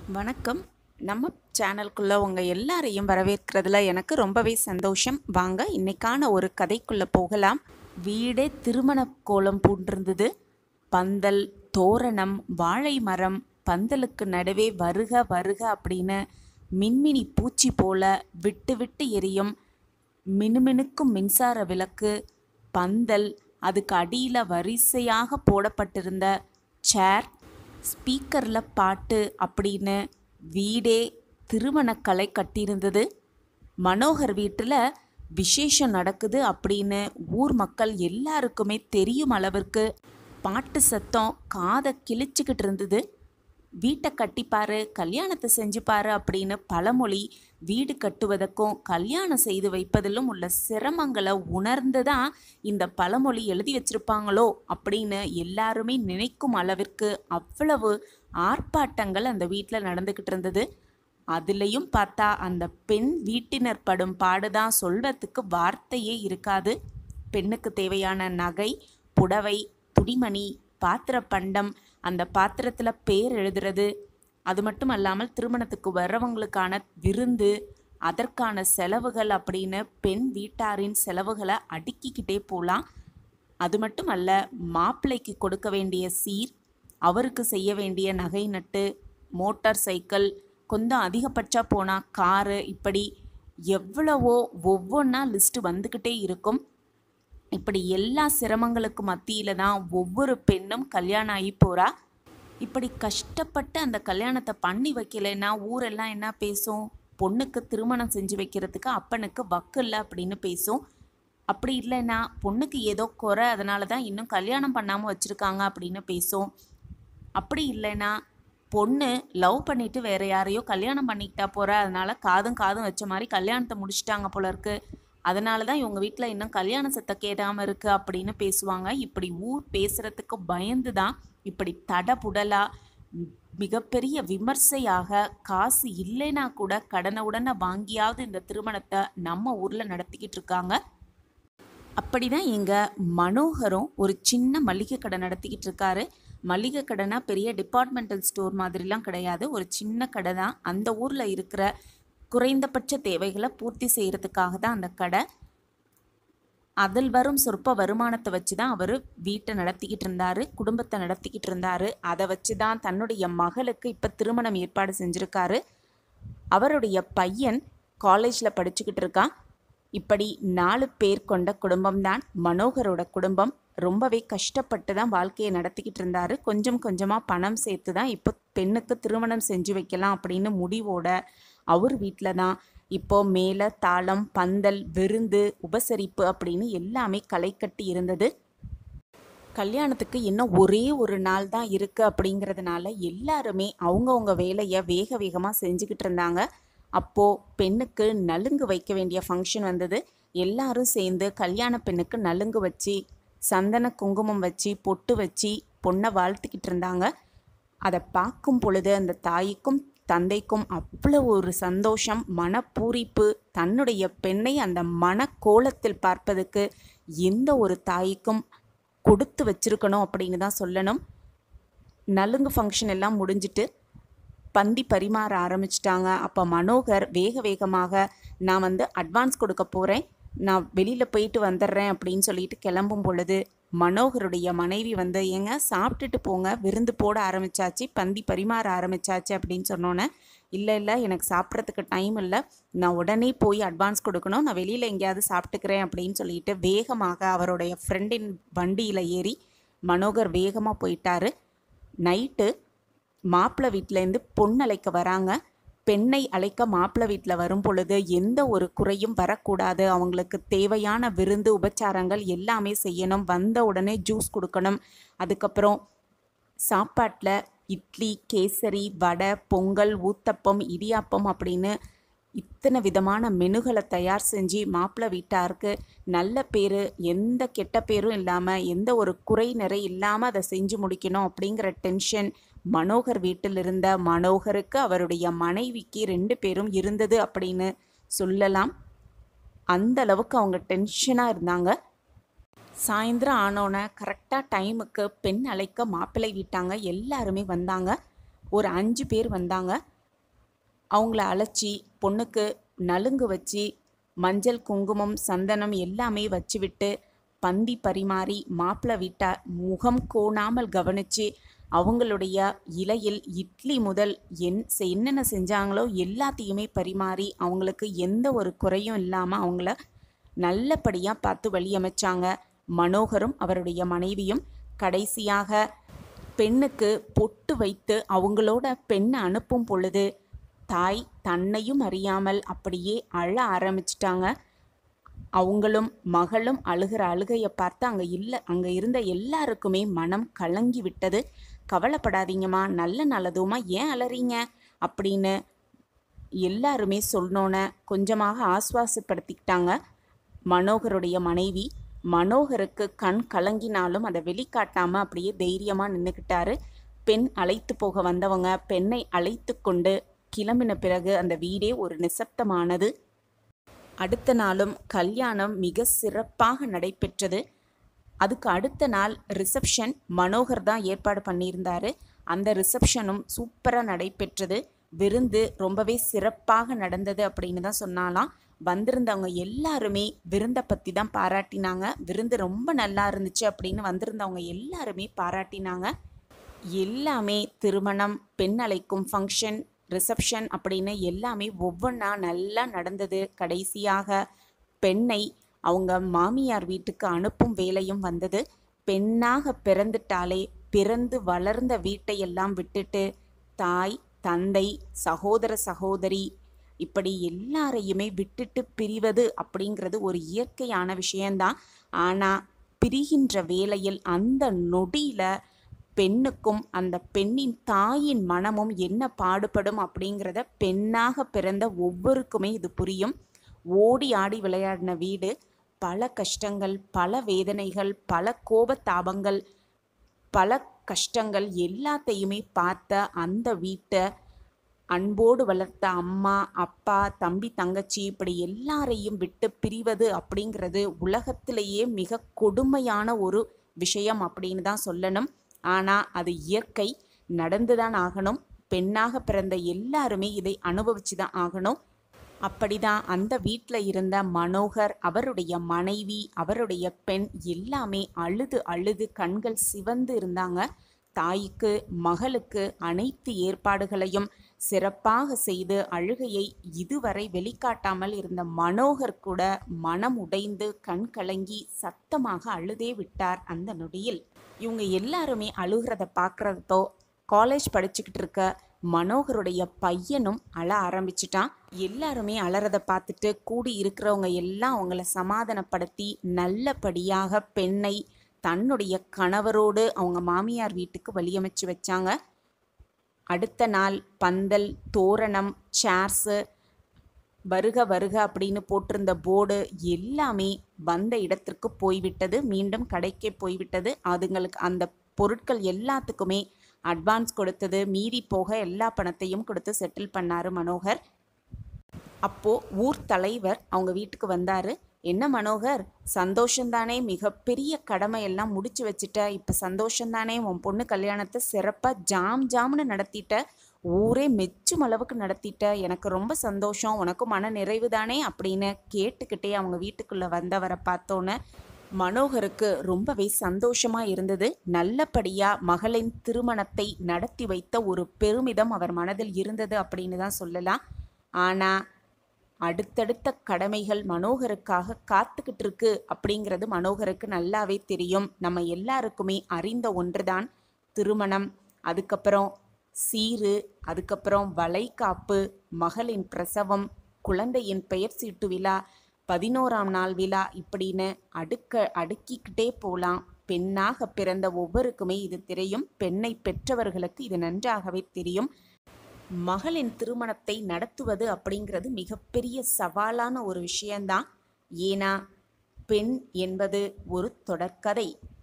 வணக்கம் நம்ம சேனலுக்குள்ளே உங்கள் எல்லாரையும் வரவேற்கிறதுல எனக்கு ரொம்பவே சந்தோஷம் வாங்க இன்னைக்கான ஒரு கதைக்குள்ளே போகலாம் வீடே திருமண கோலம் பூண்டிருந்தது பந்தல் தோரணம் வாழை மரம் பந்தலுக்கு நடுவே வருக வருக அப்படின்னு மின்மினி பூச்சி போல விட்டு விட்டு எரியும் மினுமினுக்கும் மின்சார விளக்கு பந்தல் அதுக்கு அடியில் வரிசையாக போடப்பட்டிருந்த சேர் ஸ்பீக்கரில் பாட்டு அப்படின்னு வீடே திருமணக்கலை கட்டியிருந்தது மனோகர் வீட்டில் விசேஷம் நடக்குது அப்படின்னு ஊர் மக்கள் எல்லாருக்குமே தெரியும் அளவிற்கு பாட்டு சத்தம் காதை கிழிச்சுக்கிட்டு இருந்தது வீட்டை கட்டிப்பாரு கல்யாணத்தை செஞ்சுப்பாரு அப்படின்னு பழமொழி வீடு கட்டுவதற்கும் கல்யாணம் செய்து வைப்பதிலும் உள்ள சிரமங்களை உணர்ந்து தான் இந்த பழமொழி எழுதி வச்சிருப்பாங்களோ அப்படின்னு எல்லாருமே நினைக்கும் அளவிற்கு அவ்வளவு ஆர்ப்பாட்டங்கள் அந்த வீட்டில் நடந்துக்கிட்டு இருந்தது அதுலேயும் பார்த்தா அந்த பெண் வீட்டினர் படும் பாடுதான் சொல்வதுக்கு வார்த்தையே இருக்காது பெண்ணுக்கு தேவையான நகை புடவை துணிமணி பாத்திர பண்டம் அந்த பாத்திரத்தில் பேர் எழுதுறது அது மட்டும் அல்லாமல் திருமணத்துக்கு வர்றவங்களுக்கான விருந்து அதற்கான செலவுகள் அப்படின்னு பெண் வீட்டாரின் செலவுகளை அடுக்கிக்கிட்டே போகலாம் அது மட்டும் அல்ல மாப்பிள்ளைக்கு கொடுக்க வேண்டிய சீர் அவருக்கு செய்ய வேண்டிய நகை நட்டு மோட்டார் சைக்கிள் கொஞ்சம் அதிகபட்சா போனால் காரு இப்படி எவ்வளவோ ஒவ்வொன்றா லிஸ்ட்டு வந்துக்கிட்டே இருக்கும் இப்படி எல்லா சிரமங்களுக்கு மத்தியில் தான் ஒவ்வொரு பெண்ணும் கல்யாணம் ஆகி போகிறா இப்படி கஷ்டப்பட்டு அந்த கல்யாணத்தை பண்ணி வைக்கலைன்னா ஊரெல்லாம் என்ன பேசும் பொண்ணுக்கு திருமணம் செஞ்சு வைக்கிறதுக்கு அப்பனுக்கு வக்கு இல்லை அப்படின்னு பேசும் அப்படி இல்லைன்னா பொண்ணுக்கு ஏதோ குறை அதனால தான் இன்னும் கல்யாணம் பண்ணாமல் வச்சுருக்காங்க அப்படின்னு பேசும் அப்படி இல்லைன்னா பொண்ணு லவ் பண்ணிட்டு வேற யாரையோ கல்யாணம் பண்ணிக்கிட்டா போற அதனால காதும் காதும் வச்ச மாதிரி கல்யாணத்தை முடிச்சிட்டாங்க போல இருக்கு அதனால தான் இவங்க வீட்டில் இன்னும் கல்யாண சத்தம் கேடாமல் இருக்கு அப்படின்னு பேசுவாங்க இப்படி ஊர் பேசுறதுக்கு பயந்து தான் இப்படி தடபுடலா ம், மிகப்பெரிய விமர்சையாக காசு இல்லைன்னா கூட கடனை உடனே வாங்கியாவது இந்த திருமணத்தை நம்ம ஊரில் நடத்திக்கிட்டு இருக்காங்க அப்படிதான் எங்க மனோகரும் ஒரு சின்ன மளிகை கடை நடத்திக்கிட்டு இருக்காரு மளிகை கடைனா பெரிய டிபார்ட்மெண்டல் ஸ்டோர் மாதிரிலாம் கிடையாது ஒரு சின்ன கடை தான் அந்த ஊரில் இருக்கிற குறைந்தபட்ச தேவைகளை பூர்த்தி செய்கிறதுக்காக தான் அந்த கடை அதில் வரும் சொற்ப வருமானத்தை வச்சு தான் அவர் வீட்டை நடத்திக்கிட்டு இருந்தார் குடும்பத்தை நடத்திக்கிட்டு இருந்தார் அதை வச்சு தான் தன்னுடைய மகளுக்கு இப்போ திருமணம் ஏற்பாடு செஞ்சுருக்காரு அவருடைய பையன் காலேஜில் படிச்சுக்கிட்டு இருக்கான் இப்படி நாலு பேர் கொண்ட குடும்பம்தான் மனோகரோட குடும்பம் ரொம்பவே கஷ்டப்பட்டு தான் வாழ்க்கையை நடத்திக்கிட்டு இருந்தாரு கொஞ்சம் கொஞ்சமாக பணம் சேர்த்து தான் இப்போ பெண்ணுக்கு திருமணம் செஞ்சு வைக்கலாம் அப்படின்னு முடிவோட அவர் வீட்டில் தான் இப்போ மேலே தாளம் பந்தல் விருந்து உபசரிப்பு அப்படின்னு எல்லாமே களை கட்டி இருந்தது கல்யாணத்துக்கு இன்னும் ஒரே ஒரு நாள் தான் இருக்குது அப்படிங்கிறதுனால எல்லாருமே அவங்கவுங்க வேலையை வேக வேகமாக செஞ்சுக்கிட்டு இருந்தாங்க அப்போது பெண்ணுக்கு நலுங்கு வைக்க வேண்டிய ஃபங்க்ஷன் வந்தது எல்லாரும் சேர்ந்து கல்யாண பெண்ணுக்கு நலுங்கு வச்சு சந்தன குங்குமம் வச்சு பொட்டு வச்சு பொண்ணை வாழ்த்திக்கிட்டு இருந்தாங்க அதை பார்க்கும் பொழுது அந்த தாய்க்கும் தந்தைக்கும் அவ்வளோ ஒரு சந்தோஷம் மனப்பூரிப்பு தன்னுடைய பெண்ணை அந்த மனக்கோலத்தில் பார்ப்பதுக்கு எந்த ஒரு தாய்க்கும் கொடுத்து வச்சிருக்கணும் அப்படின்னு தான் சொல்லணும் நலுங்கு ஃபங்க்ஷன் எல்லாம் முடிஞ்சிட்டு பந்தி பரிமாற ஆரம்பிச்சிட்டாங்க அப்போ மனோகர் வேக வேகமாக நான் வந்து அட்வான்ஸ் கொடுக்க போகிறேன் நான் வெளியில் போயிட்டு வந்துடுறேன் அப்படின்னு சொல்லிட்டு கிளம்பும் பொழுது மனோகருடைய மனைவி வந்து ஏங்க சாப்பிட்டுட்டு போங்க விருந்து போட ஆரம்பிச்சாச்சு பந்தி பரிமாற ஆரம்பிச்சாச்சு அப்படின்னு சொன்னோன்னே இல்லை இல்லை எனக்கு சாப்பிட்றதுக்கு டைம் இல்லை நான் உடனே போய் அட்வான்ஸ் கொடுக்கணும் நான் வெளியில் எங்கேயாவது சாப்பிட்டுக்கிறேன் அப்படின்னு சொல்லிட்டு வேகமாக அவருடைய ஃப்ரெண்டின் வண்டியில் ஏறி மனோகர் வேகமாக போயிட்டாரு நைட்டு மாப்பிள்ளை வீட்டிலேருந்து பொண்ணு அழைக்க வராங்க பெண்ணை அழைக்க மாப்பிள்ளை வீட்டில் வரும் பொழுது எந்த ஒரு குறையும் வரக்கூடாது அவங்களுக்கு தேவையான விருந்து உபச்சாரங்கள் எல்லாமே செய்யணும் வந்த உடனே ஜூஸ் கொடுக்கணும் அதுக்கப்புறம் சாப்பாட்டில் இட்லி கேசரி வடை பொங்கல் ஊத்தப்பம் இடியாப்பம் அப்படின்னு இத்தனை விதமான மெனுகளை தயார் செஞ்சு மாப்பிள்ளை வீட்டாருக்கு நல்ல பேர் எந்த கெட்ட பேரும் இல்லாமல் எந்த ஒரு குறை நிறை இல்லாமல் அதை செஞ்சு முடிக்கணும் அப்படிங்கிற டென்ஷன் மனோகர் வீட்டில் இருந்த மனோகருக்கு அவருடைய மனைவிக்கு ரெண்டு பேரும் இருந்தது அப்படின்னு சொல்லலாம் அந்த அளவுக்கு அவங்க டென்ஷனாக இருந்தாங்க சாயந்தரம் ஆனோன்னே கரெக்டாக டைமுக்கு பெண் அழைக்க மாப்பிள்ளை வீட்டாங்க எல்லாருமே வந்தாங்க ஒரு அஞ்சு பேர் வந்தாங்க அவங்கள அழைச்சி பொண்ணுக்கு நலுங்கு வச்சு மஞ்சள் குங்குமம் சந்தனம் எல்லாமே வச்சு விட்டு பந்தி பரிமாறி மாப்பிள்ளை வீட்டை முகம் கோணாமல் கவனித்து அவங்களுடைய இலையில் இட்லி முதல் என் செ- என்னென்ன செஞ்சாங்களோ எல்லாத்தையுமே பரிமாறி அவங்களுக்கு எந்த ஒரு குறையும் இல்லாமல் அவங்கள நல்லபடியாக பார்த்து வழியமைச்சாங்க மனோகரும் அவருடைய மனைவியும் கடைசியாக பெண்ணுக்கு பொட்டு வைத்து அவங்களோட பெண்ணை அனுப்பும் பொழுது தாய் தன்னையும் அறியாமல் அப்படியே அழ ஆரம்பிச்சிட்டாங்க அவங்களும் மகளும் அழுகிற அழுகையை பார்த்து அங்கே இல்லை அங்கே இருந்த எல்லாருக்குமே மனம் கலங்கி விட்டது கவலைப்படாதீங்கம்மா நல்ல நல்லதுமா ஏன் அலறீங்க அப்படின்னு எல்லாருமே சொன்னோன்னே கொஞ்சமாக ஆஸ்வாசப்படுத்திக்கிட்டாங்க மனோகருடைய மனைவி மனோகருக்கு கண் கலங்கினாலும் அதை வெளிக்காட்டாமல் அப்படியே தைரியமாக நின்றுக்கிட்டாரு பெண் அழைத்து போக வந்தவங்க பெண்ணை அழைத்து கொண்டு கிளம்பின பிறகு அந்த வீடே ஒரு நிசப்தமானது அடுத்த நாளும் கல்யாணம் மிக சிறப்பாக நடைபெற்றது அதுக்கு அடுத்த நாள் ரிசப்ஷன் மனோகர் தான் ஏற்பாடு பண்ணியிருந்தாரு அந்த ரிசப்ஷனும் சூப்பராக நடைபெற்றது விருந்து ரொம்பவே சிறப்பாக நடந்தது அப்படின்னு தான் சொன்னாலாம் வந்திருந்தவங்க எல்லாருமே விருந்தை பற்றி தான் பாராட்டினாங்க விருந்து ரொம்ப நல்லா இருந்துச்சு அப்படின்னு வந்திருந்தவங்க எல்லாருமே பாராட்டினாங்க எல்லாமே திருமணம் பெண் அழைக்கும் ஃபங்க்ஷன் ரிசப்ஷன் அப்படின்னு எல்லாமே ஒவ்வொன்றா நல்லா நடந்தது கடைசியாக பெண்ணை அவங்க மாமியார் வீட்டுக்கு அனுப்பும் வேலையும் வந்தது பெண்ணாக பிறந்துட்டாலே பிறந்து வளர்ந்த வீட்டையெல்லாம் விட்டுட்டு தாய் தந்தை சகோதர சகோதரி இப்படி எல்லாரையுமே விட்டுட்டு பிரிவது அப்படிங்கிறது ஒரு இயற்கையான விஷயம்தான் ஆனால் பிரிகின்ற வேளையில் அந்த நொடியில பெண்ணுக்கும் அந்த பெண்ணின் தாயின் மனமும் என்ன பாடுபடும் அப்படிங்கிறத பெண்ணாக பிறந்த ஒவ்வொருக்குமே இது புரியும் ஓடி ஆடி விளையாடின வீடு பல கஷ்டங்கள் பல வேதனைகள் பல கோபத்தாபங்கள் பல கஷ்டங்கள் எல்லாத்தையுமே பார்த்த அந்த வீட்டை அன்போடு வளர்த்த அம்மா அப்பா தம்பி தங்கச்சி இப்படி எல்லாரையும் விட்டு பிரிவது அப்படிங்கிறது உலகத்திலேயே மிக கொடுமையான ஒரு விஷயம் அப்படின்னு தான் சொல்லணும் ஆனால் அது இயற்கை நடந்துதான் ஆகணும் பெண்ணாக பிறந்த எல்லாருமே இதை அனுபவிச்சு தான் ஆகணும் அப்படிதான் அந்த வீட்டில் இருந்த மனோகர் அவருடைய மனைவி அவருடைய பெண் எல்லாமே அழுது அழுது கண்கள் சிவந்து இருந்தாங்க தாய்க்கு மகளுக்கு அனைத்து ஏற்பாடுகளையும் சிறப்பாக செய்து அழுகையை இதுவரை வெளிக்காட்டாமல் இருந்த மனோகர் கூட மனம் உடைந்து கண் கலங்கி சத்தமாக அழுதே விட்டார் அந்த நொடியில் இவங்க எல்லாருமே அழுகிறத பார்க்குறதோ காலேஜ் படிச்சுக்கிட்டு இருக்க மனோகருடைய பையனும் அழ ஆரம்பிச்சிட்டான் எல்லாருமே அலறதை பார்த்துட்டு கூடி இருக்கிறவங்க எல்லாம் அவங்கள சமாதானப்படுத்தி நல்லபடியாக பெண்ணை தன்னுடைய கணவரோடு அவங்க மாமியார் வீட்டுக்கு வழியமைச்சு வச்சாங்க அடுத்த நாள் பந்தல் தோரணம் சேர்ஸு வருக வருக அப்படின்னு போட்டிருந்த போர்டு எல்லாமே வந்த இடத்திற்கு போய்விட்டது மீண்டும் கடைக்கே போய்விட்டது அதுங்களுக்கு அந்த பொருட்கள் எல்லாத்துக்குமே அட்வான்ஸ் கொடுத்தது மீதி போக எல்லா பணத்தையும் கொடுத்து செட்டில் பண்ணாரு மனோகர் அப்போ ஊர் தலைவர் அவங்க வீட்டுக்கு வந்தாரு என்ன மனோகர் சந்தோஷந்தானே மிகப்பெரிய கடமை எல்லாம் முடிச்சு வச்சுட்ட இப்போ சந்தோஷந்தானே உன் பொண்ணு கல்யாணத்தை சிறப்பாக ஜாம் ஜாம்னு நடத்திட்ட ஊரே மெச்சும் அளவுக்கு நடத்திட்ட எனக்கு ரொம்ப சந்தோஷம் உனக்கும் மன நிறைவு தானே அப்படின்னு கேட்டுக்கிட்டே அவங்க வீட்டுக்குள்ளே வந்தவரை பார்த்தோன்னே மனோகருக்கு ரொம்பவே சந்தோஷமா இருந்தது நல்லபடியா மகளின் திருமணத்தை நடத்தி வைத்த ஒரு பெருமிதம் அவர் மனதில் இருந்தது அப்படின்னு தான் சொல்லலாம் ஆனா அடுத்தடுத்த கடமைகள் மனோகருக்காக காத்துக்கிட்டு இருக்கு அப்படிங்கிறது மனோகருக்கு நல்லாவே தெரியும் நம்ம எல்லாருக்குமே அறிந்த ஒன்றுதான் திருமணம் அதுக்கப்புறம் சீரு அதுக்கப்புறம் வளைகாப்பு மகளின் பிரசவம் குழந்தையின் பெயர் சீட்டு விழா பதினோராம் நாள் விழா இப்படின்னு அடுக்க அடுக்கிக்கிட்டே போகலாம் பெண்ணாக பிறந்த ஒவ்வொருக்குமே இது தெரியும் பெண்ணை பெற்றவர்களுக்கு இது நன்றாகவே தெரியும் மகளின் திருமணத்தை நடத்துவது அப்படிங்கிறது மிகப்பெரிய சவாலான ஒரு விஷயம்தான் ஏன்னா பெண் என்பது ஒரு தொடர்கதை